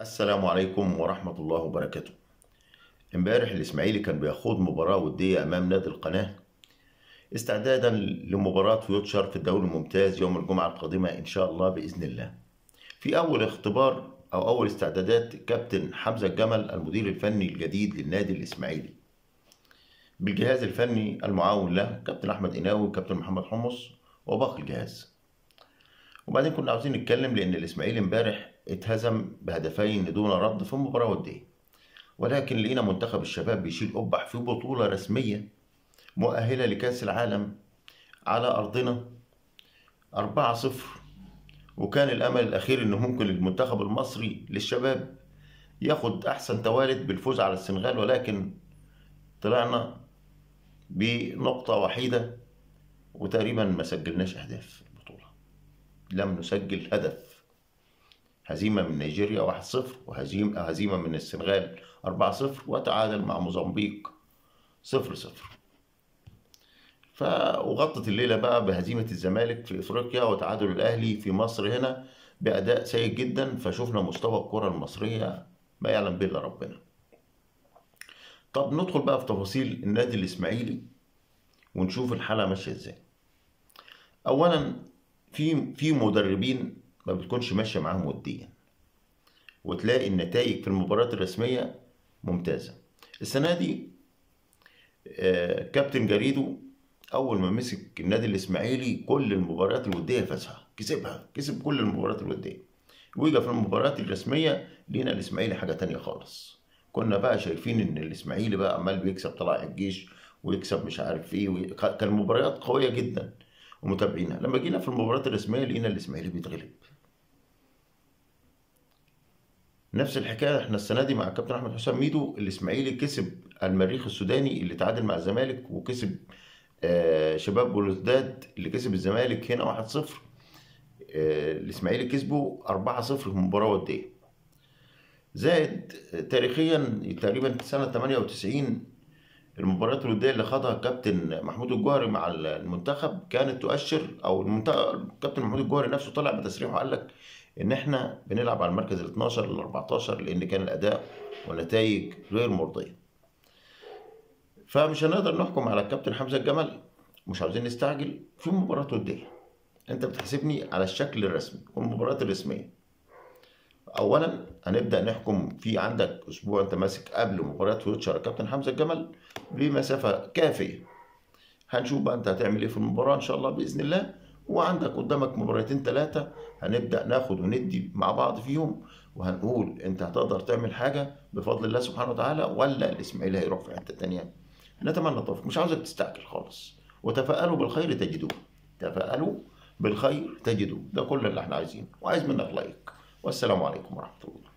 السلام عليكم ورحمة الله وبركاته امبارح الإسماعيلي كان بيخوض مباراة ودية أمام نادي القناة استعدادا لمباراة فيوتشر في الدوري الممتاز يوم الجمعة القادمة إن شاء الله بإذن الله في أول اختبار أو أول استعدادات كابتن حمزة الجمل المدير الفني الجديد للنادي الإسماعيلي بالجهاز الفني المعاون له كابتن أحمد إناوي وكابتن محمد حمص وباقي الجهاز وبعدين كنا عاوزين نتكلم لأن الإسماعيلي امبارح اتهزم بهدفين دون رد في مباراة ودية ولكن لقينا منتخب الشباب بيشيل قبح في بطولة رسمية مؤهلة لكأس العالم على أرضنا 4-0 وكان الأمل الأخير إنه ممكن المنتخب المصري للشباب ياخد أحسن توالد بالفوز على السنغال ولكن طلعنا بنقطة وحيدة وتقريبا ما سجلناش أهداف في البطولة لم نسجل هدف هزيمة من نيجيريا 1-0 وهزيمة هزيمة من السنغال 4-0 وتعادل مع موزمبيق 0-0 ف وغطت الليلة بقى بهزيمة الزمالك في إفريقيا وتعادل الأهلي في مصر هنا بأداء سيء جدا فشفنا مستوى الكرة المصرية ما يعلم به إلا ربنا طب ندخل بقى في تفاصيل النادي الإسماعيلي ونشوف الحالة ماشية إزاي أولا في في مدربين ما بتكونش ماشية معاهم وديا وتلاقي النتائج في المباريات الرسمية ممتازة السنة دي آه، كابتن جريدو أول ما مسك النادي الإسماعيلي كل المباريات الودية فازها كسبها كسب كل المباريات الودية ويجي في المباريات الرسمية لينا الإسماعيلي حاجة تانية خالص كنا بقى شايفين إن الإسماعيلي بقى عمال بيكسب طلائع الجيش ويكسب مش عارف إيه وي... كان مباريات قوية جدا ومتابعينها لما جينا في المباريات الرسمية لقينا الإسماعيلي بيتغلب نفس الحكايه احنا السنه دي مع الكابتن احمد حسام ميدو الاسماعيلي كسب المريخ السوداني اللي تعادل مع الزمالك وكسب آه، شباب بلوزداد اللي كسب الزمالك هنا 1-0 آه، الاسماعيلي كسبه 4-0 في مباراه وديه زائد آه، تاريخيا تقريبا سنه 98 المباريات الوديه اللي خاضها الكابتن محمود الجوهري مع المنتخب كانت تؤشر او المنتخب الكابتن محمود الجوهري نفسه طلع بتصريح وقال لك ان احنا بنلعب على المركز ال 12 ل 14 لان كان الاداء والنتائج غير مرضيه فمش هنقدر نحكم على الكابتن حمزه الجمل مش عاوزين نستعجل في مباراه وديه انت بتحاسبني على الشكل الرسمي والمباريات الرسميه اولا هنبدا نحكم في عندك اسبوع انت ماسك قبل مباراه فيوتشر كابتن حمزه الجمل بمسافه كافيه هنشوف بقى انت هتعمل ايه في المباراه ان شاء الله باذن الله وعندك قدامك مباراتين ثلاثه هنبدا ناخد وندي مع بعض فيهم وهنقول انت هتقدر تعمل حاجه بفضل الله سبحانه وتعالى ولا الاسماعيلي هيروح في حته تانيه نتمنى التوفيق مش عاوزك تستعجل خالص وتفائلوا بالخير تجدوه تفائلوا بالخير تجدوه ده كل اللي احنا عايزينه وعايز منك لايك والسلام عليكم ورحمه الله